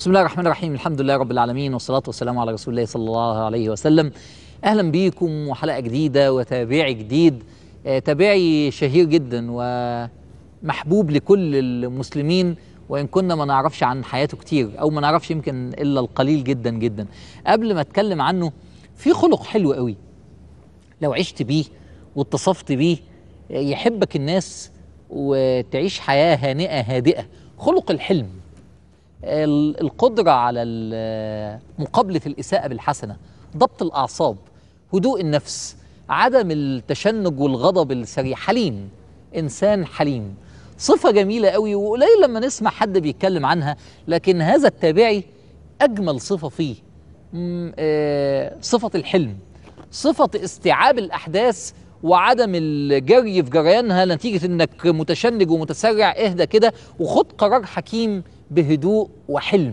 بسم الله الرحمن الرحيم الحمد لله رب العالمين والصلاة والسلام على رسول الله صلى الله عليه وسلم أهلا بيكم وحلقة جديدة وتابعي جديد آه، تابعي شهير جدا ومحبوب لكل المسلمين وإن كنا ما نعرفش عن حياته كتير أو ما نعرفش يمكن إلا القليل جدا جدا قبل ما أتكلم عنه في خلق حلو قوي لو عشت بيه واتصفت بيه يحبك الناس وتعيش حياة هانئة هادئة خلق الحلم ال- القدرة على ال- مقابلة الإساءة بالحسنة ضبط الأعصاب هدوء النفس عدم التشنج والغضب السريع حليم إنسان حليم صفة جميلة قوي وقليل لما نسمع حد بيتكلم عنها لكن هذا التابعي أجمل صفة فيه م- آه، صفة الحلم صفة استيعاب الأحداث وعدم الجري في جريانها نتيجة إنك متشنج ومتسرع اهدى كده وخد قرار حكيم بهدوء وحلم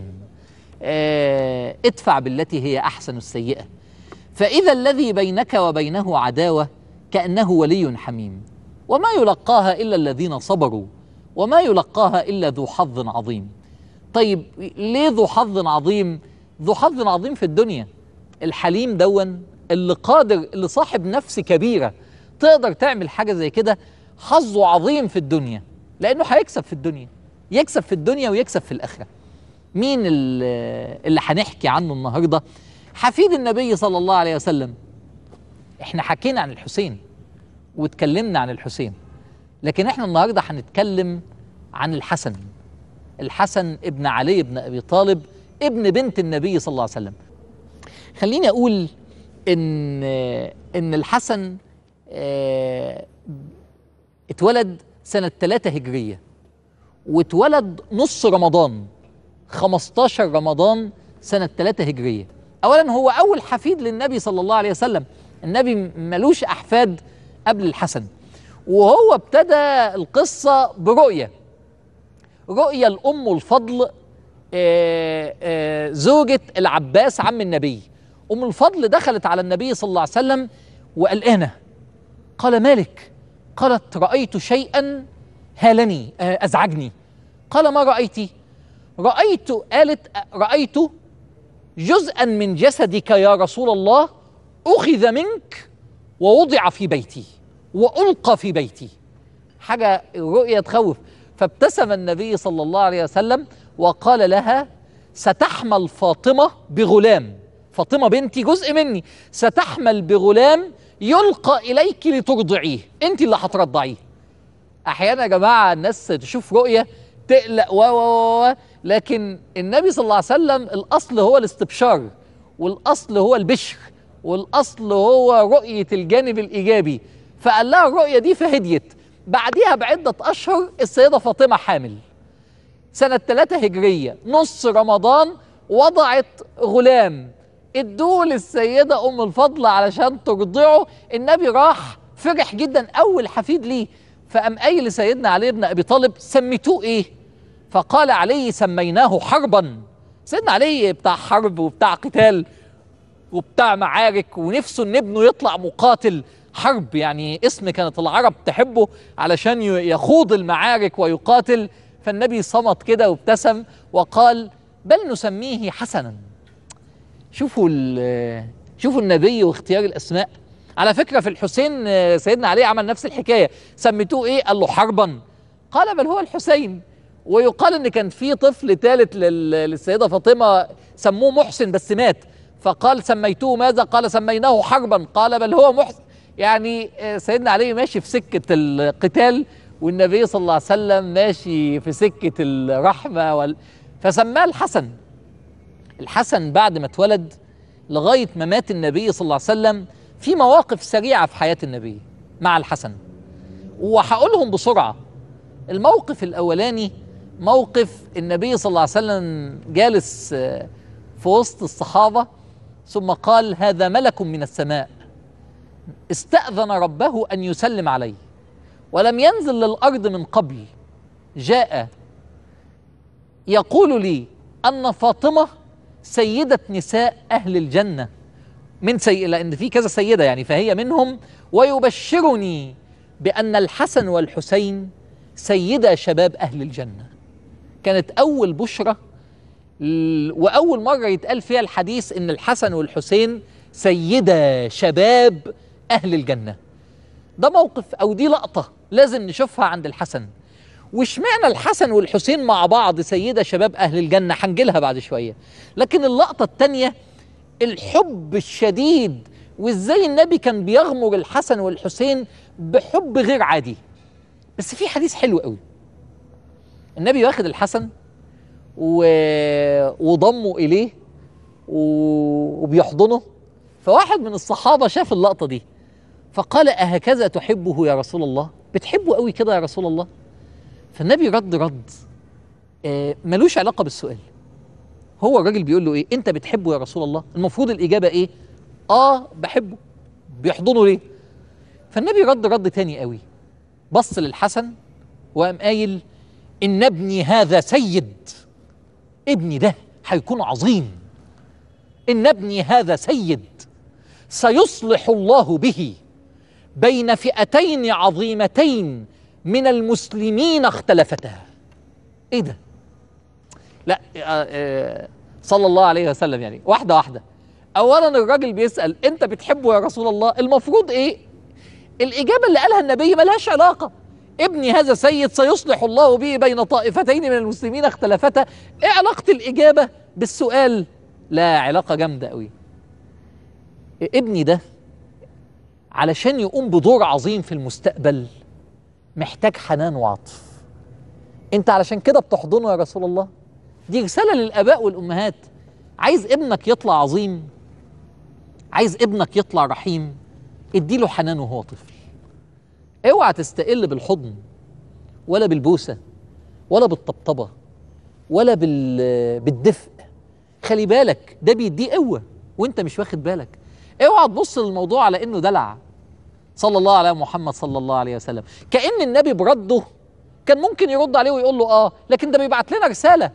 آه، ادفع بالتي هي أحسن السيئة فإذا الذي بينك وبينه عداوة كأنه ولي حميم وما يلقاها إلا الذين صبروا وما يلقاها إلا ذو حظ عظيم طيب ليه ذو حظ عظيم ذو حظ عظيم في الدنيا الحليم دون اللي قادر اللي صاحب نفس كبيرة تقدر تعمل حاجة زي كده حظه عظيم في الدنيا لأنه هيكسب في الدنيا يكسب في الدنيا ويكسب في الآخرة مين ال- اللي هنحكي عنه النهاردة حفيد النبي صلى الله عليه وسلم احنا حكينا عن الحسين واتكلمنا عن الحسين لكن احنا النهاردة هنتكلم عن الحسن الحسن ابن علي بن أبي طالب ابن بنت النبي صلى الله عليه وسلم خليني اقول ان ان الحسن آه، اتولد سنة 3 هجرية واتولد نص رمضان 15 رمضان سنة 3 هجرية أولا هو أول حفيد للنبي صلى الله عليه وسلم النبي ملوش أحفاد قبل الحسن وهو ابتدى القصة برؤية رؤية الأم الفضل آه، آه، زوجة العباس عم النبي أم الفضل دخلت على النبي صلى الله عليه وسلم وقلقانة قال مالك قالت رأيت شيئا هالني آه، أزعجني قال ما رأيت رأيت قالت رأيت جزءا من جسدك يا رسول الله أخذ منك ووضع في بيتي وألقى في بيتي حاجة رؤية تخوف فابتسم النبي صلى الله عليه وسلم وقال لها ستحمل فاطمة بغلام فاطمة بنتي جزء مني ستحمل بغلام يلقى إليك لترضعيه أنت اللي هترضعيه احيانا يا جماعه الناس تشوف رؤيه تقلق و و و و، لكن النبي صلى الله عليه وسلم الاصل هو الاستبشار والاصل هو البشر والاصل هو رؤيه الجانب الايجابي فقال لها الرؤيه دي فهديت بعديها بعده اشهر السيده فاطمه حامل سنة 3 هجرية نص رمضان وضعت غلام ادوه للسيدة أم الفضل علشان ترضعه النبي راح فرح جدا أول حفيد ليه فقام قايل لسيدنا علي بن أبي طالب سميتوه إيه فقال علي سميناه حربا سيدنا علي بتاع حرب وبتاع قتال وبتاع معارك ونفسه ان ابنه يطلع مقاتل حرب يعني اسم كانت العرب تحبه علشان ي- يخوض المعارك ويقاتل فالنبي صمت كده وابتسم وقال بل نسميه حسنا شوفوا ال- شوفوا النبي واختيار الاسماء على فكره في الحسين آه، سيدنا علي عمل نفس الحكايه سميتوه ايه قال له حربا قال بل هو الحسين ويقال ان كان في طفل ثالث لل- للسيده فاطمه سموه محسن بس مات فقال سميتوه ماذا قال سميناه حربا قال بل هو محسن يعني آه، سيدنا علي ماشي في سكه القتال والنبي صلى الله عليه وسلم ماشي في سكه الرحمه وال... فسماه الحسن الحسن بعد ما اتولد لغايه ما مات النبي صلى الله عليه وسلم في مواقف سريعه في حياه النبي مع الحسن وهقولهم بسرعه الموقف الاولاني موقف النبي صلى الله عليه وسلم جالس آه، في وسط الصحابه ثم قال هذا ملك من السماء استاذن ربه ان يسلم عليه ولم ينزل للارض من قبل جاء يقول لي ان فاطمه سيده نساء اهل الجنه من سي... لان في كذا سيده يعني فهي منهم ويبشرني بان الحسن والحسين سيدا شباب اهل الجنه كانت اول بشرى ل- واول مره يتقال فيها الحديث ان الحسن والحسين سيدا شباب اهل الجنه ده موقف او دي لقطه لازم نشوفها عند الحسن واشمعنى الحسن والحسين مع بعض سيدة شباب أهل الجنة هنجيلها بعد شوية لكن اللقطة التانية الحب الشديد وازاي النبي كان بيغمر الحسن والحسين بحب غير عادي بس في حديث حلو قوي النبي واخد الحسن و... وضمه إليه و... وبيحضنه فواحد من الصحابة شاف اللقطة دي فقال أهكذا تحبه يا رسول الله بتحبه قوي كده يا رسول الله فالنبي رد رد آه ملوش علاقة بالسؤال هو الراجل بيقول له ايه انت بتحبه يا رسول الله المفروض الإجابة ايه اه بحبه بيحضنه ليه فالنبي رد رد تاني قوي بص للحسن وقام قايل ان ابني هذا سيد ابني ده هيكون عظيم ان ابني هذا سيد سيصلح الله به بين فئتين عظيمتين من المسلمين اختلفتا ايه ده لا آه، آه، صلى الله عليه وسلم يعني واحده واحده اولا الراجل بيسال انت بتحبه يا رسول الله المفروض ايه الاجابه اللي قالها النبي ملهاش علاقه ابني هذا سيد سيصلح الله به بين طائفتين من المسلمين اختلفتا ايه علاقه الاجابه بالسؤال لا علاقه جامده قوي ابني ده علشان يقوم بدور عظيم في المستقبل محتاج حنان وعطف انت علشان كده بتحضنه يا رسول الله دي رسالة للآباء والأمهات عايز ابنك يطلع عظيم عايز ابنك يطلع رحيم اديله حنان وهو طفل اوعى تستقل بالحضن ولا بالبوسة ولا بالطبطبة ولا بال... بالدفء خلي بالك ده بيديه قوة وانت مش واخد بالك اوعى تبص للموضوع على انه دلع صلى الله على محمد صلى الله عليه وسلم كأن النبي برده كان ممكن يرد عليه ويقول له اه لكن ده بيبعت لنا رسالة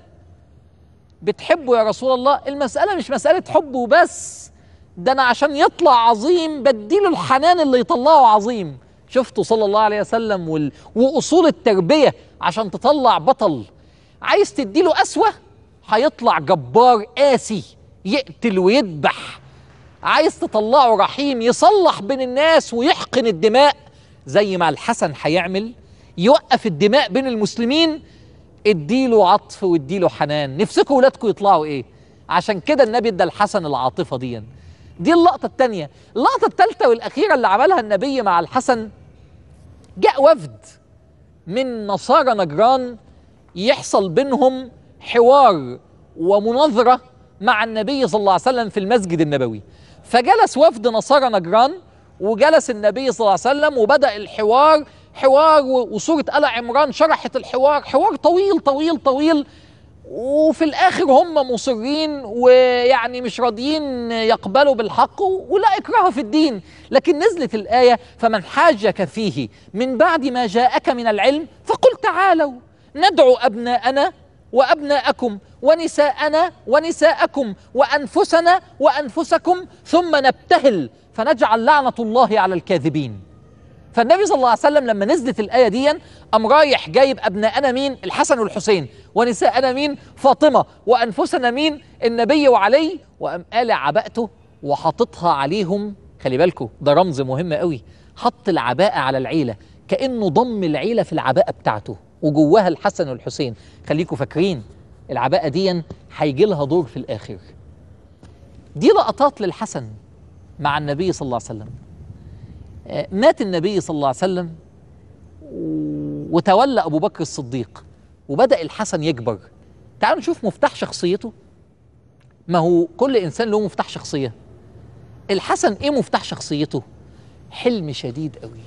بتحبه يا رسول الله المسألة مش مسألة حب وبس ده أنا عشان يطلع عظيم بديله الحنان اللي يطلعه عظيم شفته صلى الله عليه وسلم وال... وأصول التربية عشان تطلع بطل عايز تديله أسوة هيطلع جبار قاسي يقتل ويذبح عايز تطلعه رحيم يصلح بين الناس ويحقن الدماء زي ما الحسن هيعمل يوقف الدماء بين المسلمين اديله عطف واديله حنان نفسكم ولادكم يطلعوا ايه عشان كده النبي ادى الحسن العاطفه دي دي اللقطه الثانيه اللقطه الثالثه والاخيره اللي عملها النبي مع الحسن جاء وفد من نصارى نجران يحصل بينهم حوار ومناظره مع النبي صلى الله عليه وسلم في المسجد النبوي فجلس وفد نصارى نجران وجلس النبي صلى الله عليه وسلم وبدا الحوار حوار وسورة آل عمران شرحت الحوار حوار طويل طويل طويل وفي الآخر هم مصرين ويعني مش راضيين يقبلوا بالحق ولا إكراه في الدين لكن نزلت الآية فمن حاجك فيه من بعد ما جاءك من العلم فقل تعالوا ندعو أبناءنا وأبناءكم ونساءنا ونساءكم وأنفسنا وأنفسكم ثم نبتهل فنجعل لعنة الله على الكاذبين فالنبي صلى الله عليه وسلم لما نزلت الآية دي قام رايح جايب أبناءنا مين الحسن والحسين ونساءنا مين فاطمة وأنفسنا مين النبي وعلي وقام قالع عباءته وحاططها عليهم خلي بالكم ده رمز مهم قوي حط العباءة على العيلة كأنه ضم العيلة في العباءة بتاعته وجواها الحسن والحسين خليكم فاكرين العباءة دي هيجي لها دور في الآخر دي لقطات للحسن مع النبي صلى الله عليه وسلم مات النبي صلى الله عليه وسلم وتولى ابو بكر الصديق وبدا الحسن يكبر تعالوا نشوف مفتاح شخصيته ما هو كل انسان له مفتاح شخصيه الحسن ايه مفتاح شخصيته حلم شديد قوي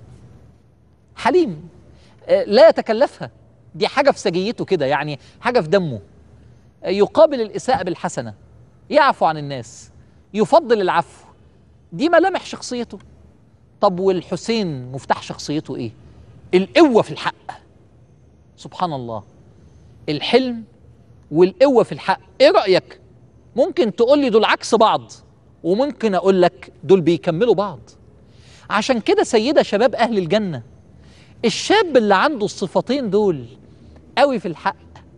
حليم لا يتكلفها دي حاجه في سجيته كده يعني حاجه في دمه يقابل الاساءه بالحسنه يعفو عن الناس يفضل العفو دي ملامح شخصيته طب والحسين مفتاح شخصيته ايه القوة في الحق سبحان الله الحلم والقوة في الحق ايه رأيك ممكن تقول لي دول عكس بعض وممكن اقول لك دول بيكملوا بعض عشان كده سيدة شباب اهل الجنة الشاب اللي عنده الصفتين دول قوي في الحق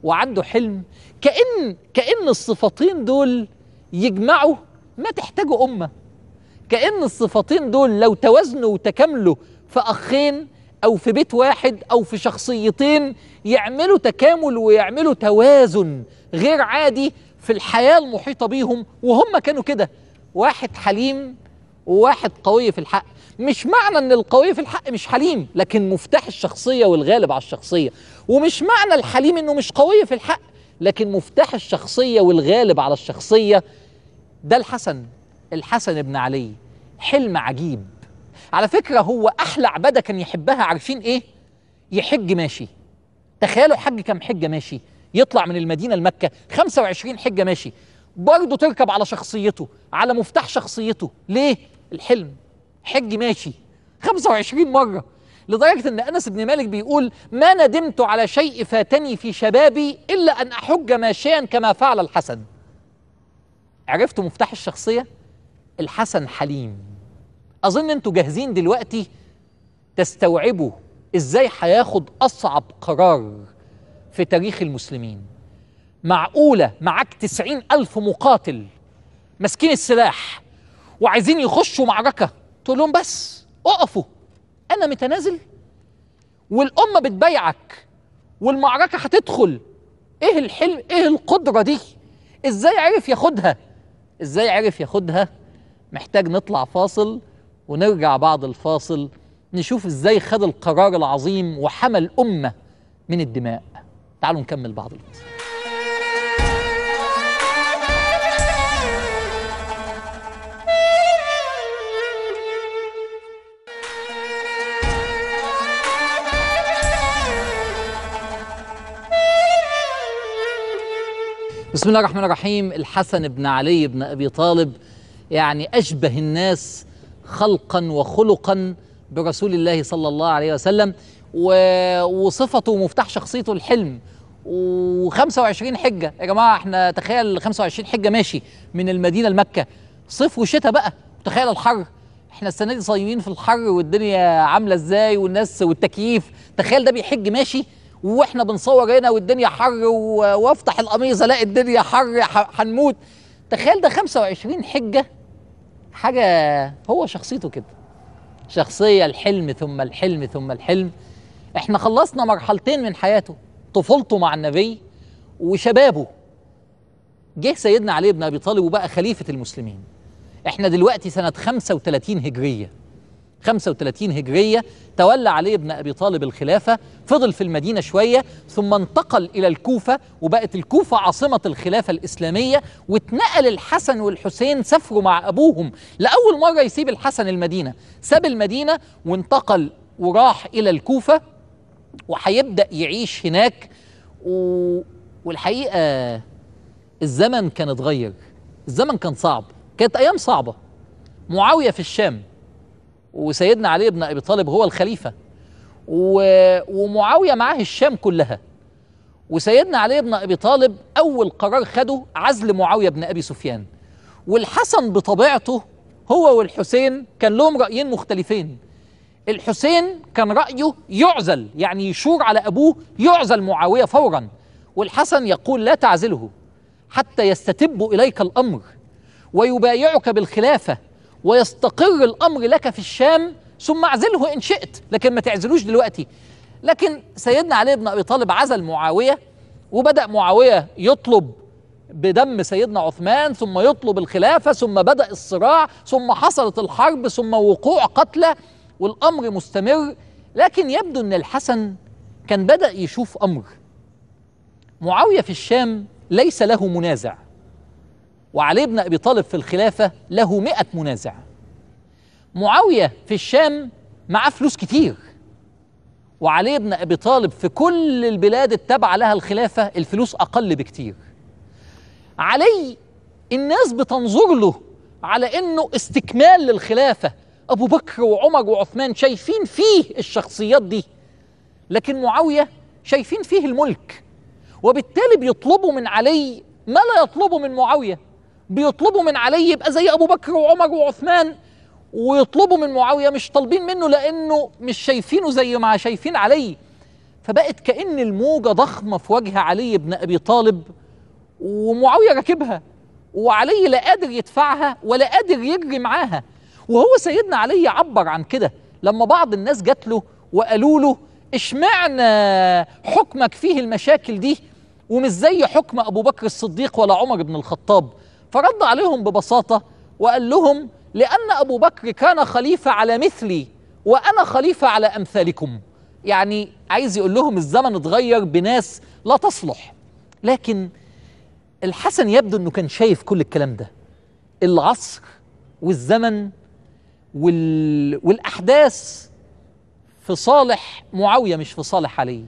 وعنده حلم كأن كأن الصفتين دول يجمعوا ما تحتاجوا أمة كأن الصفتين دول لو توازنوا وتكاملوا في أخين أو في بيت واحد أو في شخصيتين يعملوا تكامل ويعملوا توازن غير عادي في الحياة المحيطة بيهم وهم كانوا كده واحد حليم وواحد قوي في الحق مش معنى ان القوي في الحق مش حليم لكن مفتاح الشخصية والغالب على الشخصية ومش معنى الحليم انه مش قوي في الحق لكن مفتاح الشخصية والغالب على الشخصية ده الحسن الحسن بن علي حلم عجيب على فكرة هو أحلى عبادة كان يحبها عارفين إيه؟ يحج ماشي تخيلوا حج كم حجة ماشي يطلع من المدينة لمكة 25 حجة ماشي برضه تركب على شخصيته على مفتاح شخصيته ليه؟ الحلم حج ماشي 25 مرة لدرجة أن أنس بن مالك بيقول ما ندمت على شيء فاتني في شبابي إلا أن أحج ماشيا كما فعل الحسن عرفتوا مفتاح الشخصية؟ الحسن حليم أظن أنتوا جاهزين دلوقتي تستوعبوا إزاي هياخد أصعب قرار في تاريخ المسلمين معقولة معاك تسعين ألف مقاتل ماسكين السلاح وعايزين يخشوا معركة تقول لهم بس اقفوا أنا متنازل والأمة بتبايعك والمعركة هتدخل إيه الحلم إيه القدرة دي إزاي عرف ياخدها إزاي عرف ياخدها محتاج نطلع فاصل ونرجع بعد الفاصل نشوف إزاي خد القرار العظيم وحمى الأمة من الدماء تعالوا نكمل بعض الفاصل بسم الله الرحمن الرحيم الحسن بن علي بن ابي طالب يعني اشبه الناس خلقا وخلقا برسول الله صلى الله عليه وسلم و... وصفته مفتاح شخصيته الحلم و25 حجه يا جماعه احنا تخيل 25 حجه ماشي من المدينه لمكه صيف وشتاء بقى تخيل الحر احنا السنه دي صايمين في الحر والدنيا عامله ازاي والناس والتكييف تخيل ده بيحج ماشي واحنا بنصور هنا والدنيا حر و... وافتح القميص الاقي الدنيا حر ح... هنموت تخيل ده 25 حجه حاجه هو شخصيته كده شخصيه الحلم ثم الحلم ثم الحلم احنا خلصنا مرحلتين من حياته طفولته مع النبي وشبابه جه سيدنا علي بن ابي طالب وبقى خليفه المسلمين احنا دلوقتي سنه 35 هجريه 35 هجريه تولى علي بن ابي طالب الخلافه فضل في المدينه شويه ثم انتقل الى الكوفه وبقت الكوفه عاصمه الخلافه الاسلاميه واتنقل الحسن والحسين سافروا مع ابوهم لاول مره يسيب الحسن المدينه ساب المدينه وانتقل وراح الى الكوفه وهيبدا يعيش هناك و... والحقيقه الزمن كان اتغير الزمن كان صعب كانت ايام صعبه معاويه في الشام وسيدنا علي بن ابي طالب هو الخليفه و... ومعاويه معاه الشام كلها وسيدنا علي بن ابي طالب اول قرار خده عزل معاويه بن ابي سفيان والحسن بطبيعته هو والحسين كان لهم رايين مختلفين الحسين كان رايه يعزل يعني يشور على ابوه يعزل معاويه فورا والحسن يقول لا تعزله حتى يستتب اليك الامر ويبايعك بالخلافه ويستقر الامر لك في الشام ثم اعزله ان شئت لكن ما تعزلوش دلوقتي لكن سيدنا علي بن ابي طالب عزل معاويه وبدا معاويه يطلب بدم سيدنا عثمان ثم يطلب الخلافه ثم بدا الصراع ثم حصلت الحرب ثم وقوع قتلى والامر مستمر لكن يبدو ان الحسن كان بدا يشوف امر معاويه في الشام ليس له منازع وعلي بن ابي طالب في الخلافه له مئة منازع معاويه في الشام معاه فلوس كتير وعلي بن ابي طالب في كل البلاد التابعه لها الخلافه الفلوس اقل بكتير علي الناس بتنظر له على انه استكمال للخلافه ابو بكر وعمر وعثمان شايفين فيه الشخصيات دي لكن معاويه شايفين فيه الملك وبالتالي بيطلبوا من علي ما لا يطلبوا من معاويه بيطلبوا من علي يبقى زي ابو بكر وعمر وعثمان ويطلبوا من معاويه مش طالبين منه لانه مش شايفينه زي ما شايفين علي فبقت كأن الموجة ضخمة في وجه علي بن أبي طالب ومعاوية راكبها وعلي لا قادر يدفعها ولا قادر يجري معاها وهو سيدنا علي عبر عن كده لما بعض الناس جات له وقالوا له اشمعنى حكمك فيه المشاكل دي ومش زي حكم ابو بكر الصديق ولا عمر بن الخطاب فرد عليهم ببساطه وقال لهم لان ابو بكر كان خليفه على مثلي وانا خليفه على امثالكم يعني عايز يقول لهم الزمن اتغير بناس لا تصلح لكن الحسن يبدو انه كان شايف كل الكلام ده العصر والزمن وال... والاحداث في صالح معاويه مش في صالح علي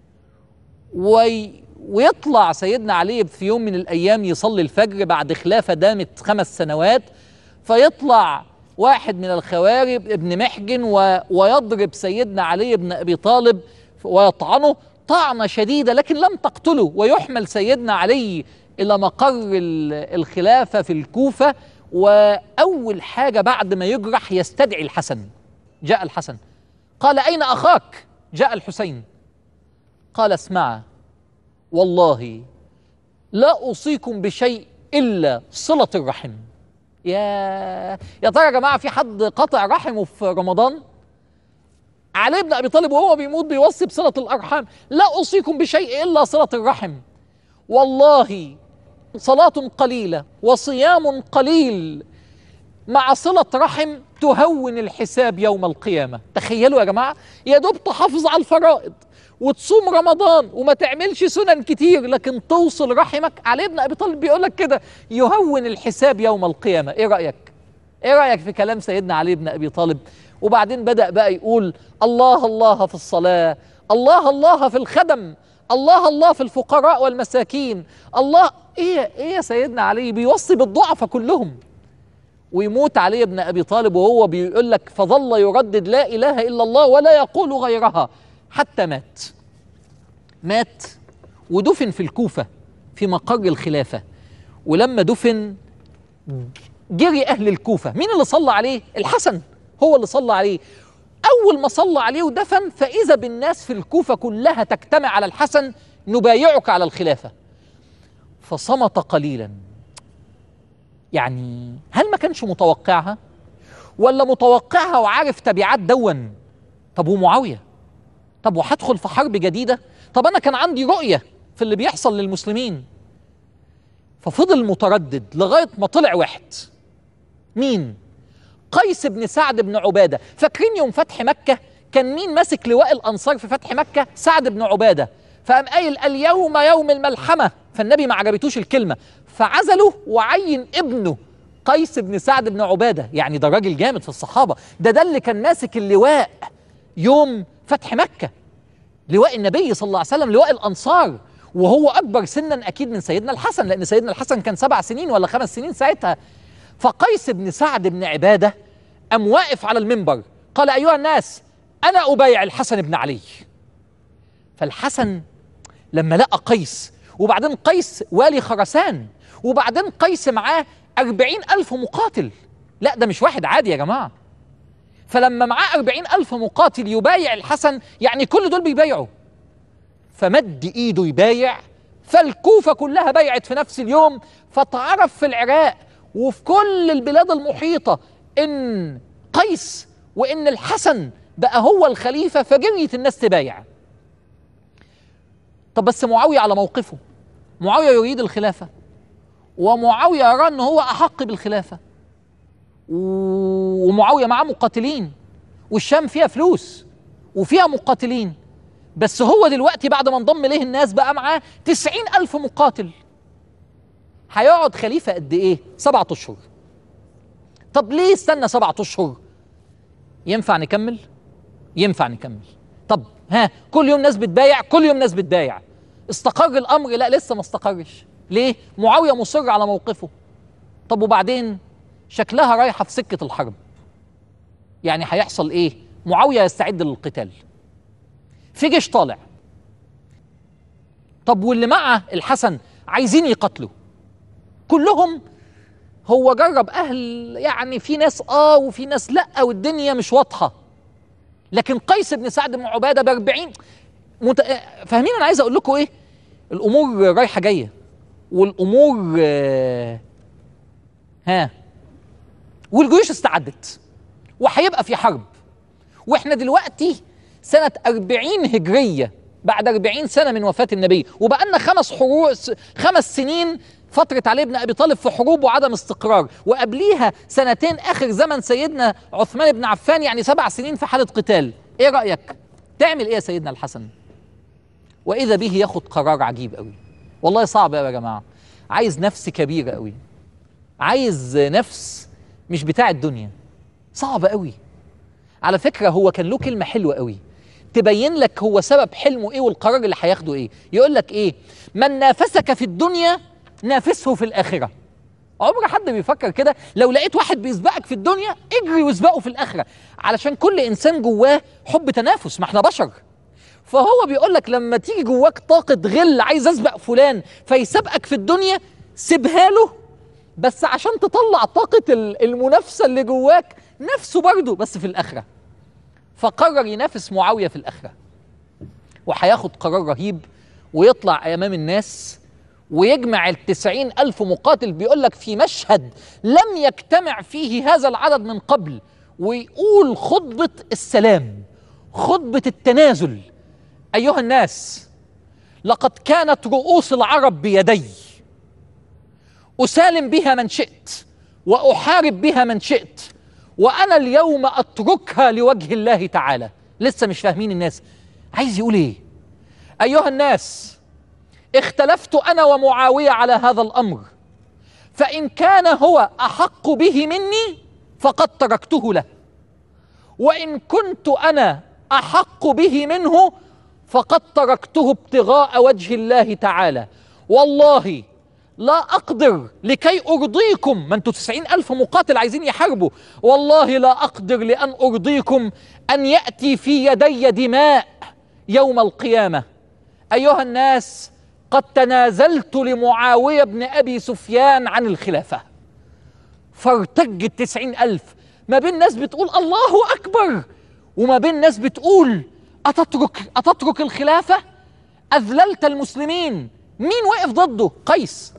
وي... ويطلع سيدنا علي في يوم من الايام يصلي الفجر بعد خلافه دامت خمس سنوات فيطلع واحد من الخوارب ابن محجن و... ويضرب سيدنا علي بن ابي طالب ويطعنه طعنه شديده لكن لم تقتله ويحمل سيدنا علي الى مقر الخلافه في الكوفه واول حاجه بعد ما يجرح يستدعي الحسن جاء الحسن قال اين اخاك جاء الحسين قال اسمع والله لا اوصيكم بشيء الا صله الرحم يا يا ترى يا جماعه في حد قطع رحمه في رمضان علي بن ابي طالب وهو بيموت بيوصي بصله الارحام لا اوصيكم بشيء الا صله الرحم والله صلاه قليله وصيام قليل مع صله رحم تهون الحساب يوم القيامه تخيلوا يا جماعه يا دوب تحافظ على الفرائض وتصوم رمضان وما تعملش سنن كتير لكن توصل رحمك علي بن ابي طالب بيقول لك كده يهون الحساب يوم القيامه ايه رايك ايه رايك في كلام سيدنا علي بن ابي طالب وبعدين بدا بقى يقول الله الله في الصلاه الله الله في الخدم الله الله في الفقراء والمساكين الله ايه ايه يا سيدنا علي بيوصي بالضعفاء كلهم ويموت علي بن ابي طالب وهو بيقول لك فظل يردد لا اله الا الله ولا يقول غيرها حتى مات مات ودفن في الكوفه في مقر الخلافه ولما دفن جري اهل الكوفه مين اللي صلى عليه الحسن هو اللي صلى عليه اول ما صلى عليه ودفن فاذا بالناس في الكوفه كلها تجتمع على الحسن نبايعك على الخلافه فصمت قليلا يعني هل ما كانش متوقعها ولا متوقعها وعارف تبعات دون طب ومعاويه طب وهدخل في حرب جديده طب انا كان عندي رؤيه في اللي بيحصل للمسلمين ففضل متردد لغايه ما طلع واحد مين قيس بن سعد بن عباده فاكرين يوم فتح مكه كان مين ماسك لواء الانصار في فتح مكه سعد بن عباده فقام قايل اليوم يوم الملحمه فالنبي ما عجبتوش الكلمه فعزله وعين ابنه قيس بن سعد بن عباده يعني ده راجل جامد في الصحابه ده ده اللي كان ماسك اللواء يوم فتح مكه لواء النبي صلى الله عليه وسلم لواء الانصار وهو اكبر سنا اكيد من سيدنا الحسن لان سيدنا الحسن كان سبع سنين ولا خمس سنين ساعتها فقيس بن سعد بن عباده قام واقف على المنبر قال ايها الناس انا ابايع الحسن بن علي فالحسن لما لقى قيس وبعدين قيس والي خرسان وبعدين قيس معاه أربعين ألف مقاتل لا ده مش واحد عادي يا جماعة فلما معاه أربعين ألف مقاتل يبايع الحسن يعني كل دول بيبايعوا فمد إيده يبايع فالكوفة كلها بايعت في نفس اليوم فتعرف في العراق وفي كل البلاد المحيطة إن قيس وإن الحسن بقى هو الخليفة فجريت الناس تبايع طب بس معاوية على موقفه معاوية يريد الخلافة ومعاوية يرى أنه هو أحق بالخلافة ومعاوية معاه مقاتلين والشام فيها فلوس وفيها مقاتلين بس هو دلوقتي بعد ما انضم ليه الناس بقى معاه تسعين ألف مقاتل هيقعد خليفة قد إيه؟ سبعة أشهر طب ليه استنى سبعة أشهر؟ ينفع نكمل؟ ينفع نكمل طب ها كل يوم ناس بتبايع كل يوم ناس بتبايع استقر الامر لا لسه ما استقرش ليه معاويه مصر على موقفه طب وبعدين شكلها رايحه في سكه الحرب يعني هيحصل ايه معاويه يستعد للقتال في جيش طالع طب واللي مع الحسن عايزين يقتلوا كلهم هو جرب اهل يعني في ناس اه وفي ناس لا والدنيا مش واضحه لكن قيس بن سعد بن عباده ب 40 مت... فاهمين انا عايز اقول لكم ايه الامور رايحه جايه والامور آه، ها والجيوش استعدت وهيبقى في حرب واحنا دلوقتي سنة 40 هجرية بعد 40 سنة من وفاة النبي وبقالنا خمس حروب خمس سنين فترة علي بن أبي طالب في حروب وعدم استقرار وقبليها سنتين آخر زمن سيدنا عثمان بن عفان يعني سبع سنين في حالة قتال إيه رأيك؟ تعمل إيه يا سيدنا الحسن؟ وإذا به ياخد قرار عجيب قوي والله صعب قوي يا جماعة عايز نفس كبيرة قوي عايز نفس مش بتاع الدنيا صعب قوي على فكرة هو كان له كلمة حلوة قوي تبين لك هو سبب حلمه ايه والقرار اللي هياخده ايه يقول لك ايه من نافسك في الدنيا نافسه في الآخرة عمر حد بيفكر كده لو لقيت واحد بيسبقك في الدنيا اجري واسبقه في الآخرة علشان كل إنسان جواه حب تنافس ما احنا بشر فهو بيقول لك لما تيجي جواك طاقة غل عايز اسبق فلان فيسبقك في الدنيا سيبها له بس عشان تطلع طاقة ال- المنافسة اللي جواك نفسه برضه بس في الآخرة فقرر ينافس معاوية في الآخرة وهياخد قرار رهيب ويطلع أمام الناس ويجمع التسعين ألف مقاتل بيقول لك في مشهد لم يجتمع فيه هذا العدد من قبل ويقول خطبة السلام خطبة التنازل أيها الناس لقد كانت رؤوس العرب بيدي أسالم بها من شئت وأحارب بها من شئت وأنا اليوم أتركها لوجه الله تعالى لسه مش فاهمين الناس عايز يقول إيه أيها الناس اختلفت أنا ومعاوية على هذا الأمر فإن كان هو أحق به مني فقد تركته له وإن كنت أنا أحق به منه فقد تركته ابتغاء وجه الله تعالى والله لا أقدر لكي أرضيكم ما أنتوا تسعين ألف مقاتل عايزين يحاربوا والله لا أقدر لأن أرضيكم أن يأتي في يدي دماء يوم القيامة أيها الناس قد تنازلت لمعاوية بن أبي سفيان عن الخلافة فارتج التسعين ألف ما بين ناس بتقول الله أكبر وما بين ناس بتقول أتترك أتترك الخلافة أذللت المسلمين مين وقف ضده قيس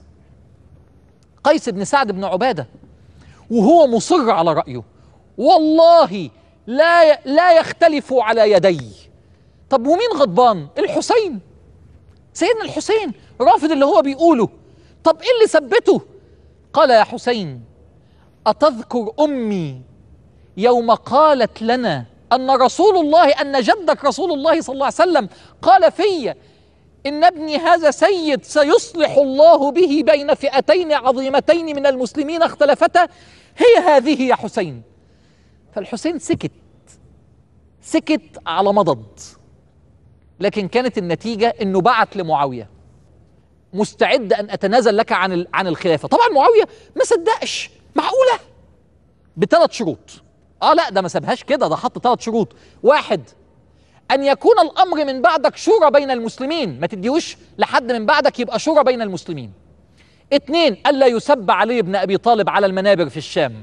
قيس بن سعد بن عبادة وهو مصر على رأيه والله لا لا يختلف على يدي طب ومين غضبان الحسين سيدنا الحسين رافض اللي هو بيقوله طب ايه اللي ثبته قال يا حسين أتذكر أمي يوم قالت لنا أن رسول الله أن جدك رسول الله صلى الله عليه وسلم قال في إن ابني هذا سيد سيصلح الله به بين فئتين عظيمتين من المسلمين اختلفتا هي هذه يا حسين فالحسين سكت سكت على مضض لكن كانت النتيجة انه بعت لمعاوية مستعد ان اتنازل لك عن ال- عن الخلافة طبعا معاوية ما صدقش معقولة بثلاث شروط اه لا ده ما سابهاش كده ده حط ثلاث شروط واحد ان يكون الامر من بعدك شورى بين المسلمين ما تديوش لحد من بعدك يبقى شورى بين المسلمين اتنين الا يسب علي بن ابي طالب على المنابر في الشام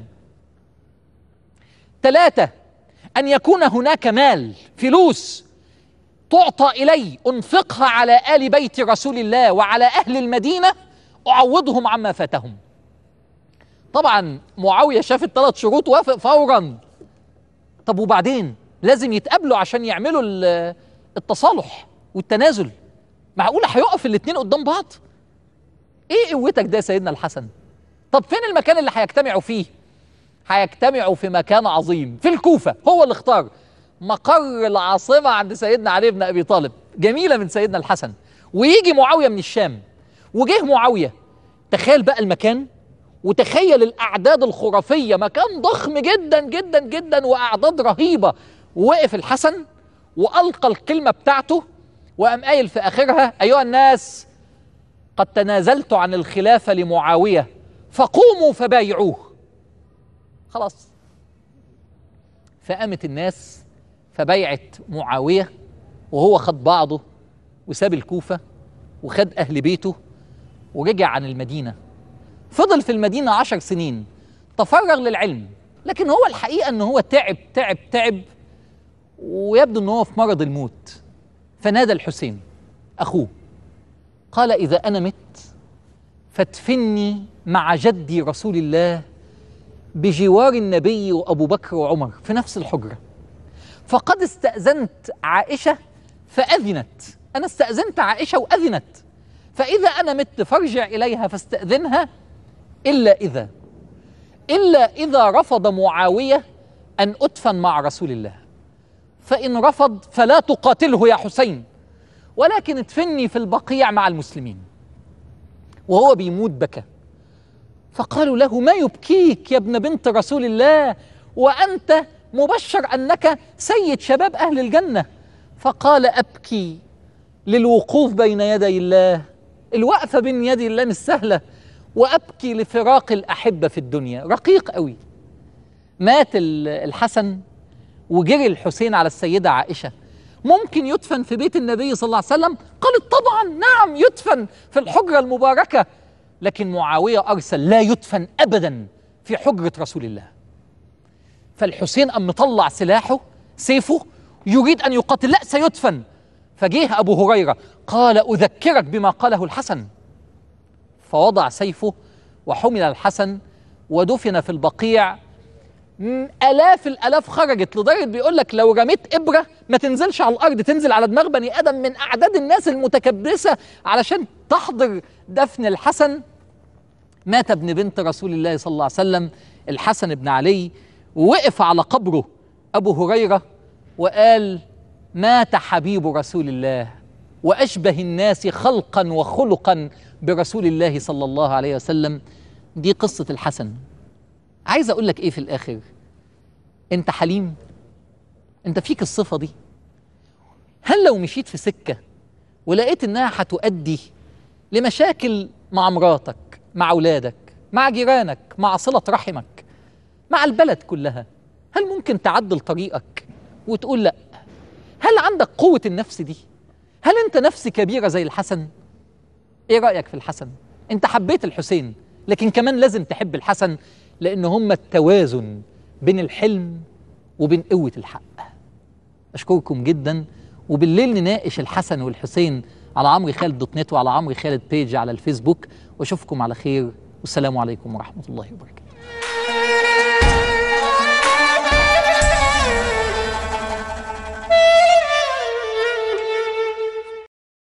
ثلاثة ان يكون هناك مال فلوس تعطى الي انفقها على ال بيت رسول الله وعلى اهل المدينه اعوضهم عما فاتهم طبعا معاويه شاف الثلاث شروط وافق فورا طب وبعدين لازم يتقابلوا عشان يعملوا ال- التصالح والتنازل معقوله هيقف الاثنين قدام بعض ايه قوتك ده يا سيدنا الحسن طب فين المكان اللي هيجتمعوا فيه هيجتمعوا في مكان عظيم في الكوفه هو اللي اختار مقر العاصمه عند سيدنا علي بن ابي طالب جميله من سيدنا الحسن ويجي معاويه من الشام وجه معاويه تخيل بقى المكان وتخيل الاعداد الخرافيه مكان ضخم جدا جدا جدا واعداد رهيبه وقف الحسن والقى الكلمه بتاعته وقام قايل في اخرها ايها الناس قد تنازلت عن الخلافه لمعاويه فقوموا فبايعوه خلاص فقامت الناس فبايعت معاويه وهو خد بعضه وساب الكوفه وخد اهل بيته ورجع عن المدينه فضل في المدينه عشر سنين تفرغ للعلم لكن هو الحقيقه ان هو تعب تعب تعب ويبدو ان هو في مرض الموت فنادى الحسين اخوه قال اذا انا مت فادفني مع جدي رسول الله بجوار النبي وابو بكر وعمر في نفس الحجره فقد استاذنت عائشه فاذنت انا استاذنت عائشه واذنت فاذا انا مت فارجع اليها فاستاذنها الا اذا الا اذا رفض معاويه ان ادفن مع رسول الله فان رفض فلا تقاتله يا حسين ولكن ادفني في البقيع مع المسلمين وهو بيموت بكى فقالوا له ما يبكيك يا ابن بنت رسول الله وانت مبشر انك سيد شباب اهل الجنه فقال ابكي للوقوف بين يدي الله الوقفه بين يدي الله مش سهله وابكي لفراق الاحبه في الدنيا رقيق قوي مات الحسن وجري الحسين على السيده عائشه ممكن يدفن في بيت النبي صلى الله عليه وسلم قالت طبعا نعم يدفن في الحجره المباركه لكن معاويه ارسل لا يدفن ابدا في حجره رسول الله فالحسين قام مطلع سلاحه سيفه يريد ان يقاتل لا سيدفن فجيه ابو هريره قال اذكرك بما قاله الحسن فوضع سيفه وحمل الحسن ودفن في البقيع الاف الالاف خرجت لدرجه بيقول لك لو رميت ابره ما تنزلش على الارض تنزل على دماغ بني ادم من اعداد الناس المتكبسه علشان تحضر دفن الحسن مات ابن بنت رسول الله صلى الله عليه وسلم الحسن بن علي ووقف على قبره ابو هريره وقال مات حبيب رسول الله واشبه الناس خلقا وخلقا برسول الله صلى الله عليه وسلم دي قصه الحسن عايز اقول لك ايه في الاخر انت حليم انت فيك الصفه دي هل لو مشيت في سكه ولقيت انها هتؤدي لمشاكل مع مراتك مع اولادك مع جيرانك مع صله رحمك مع البلد كلها هل ممكن تعدل طريقك وتقول لا هل عندك قوه النفس دي هل انت نفس كبيره زي الحسن ايه رايك في الحسن انت حبيت الحسين لكن كمان لازم تحب الحسن لان هم التوازن بين الحلم وبين قوه الحق اشكركم جدا وبالليل نناقش الحسن والحسين على عمرو خالد دوت نت وعلى عمرو خالد بيج على الفيسبوك واشوفكم على خير والسلام عليكم ورحمه الله وبركاته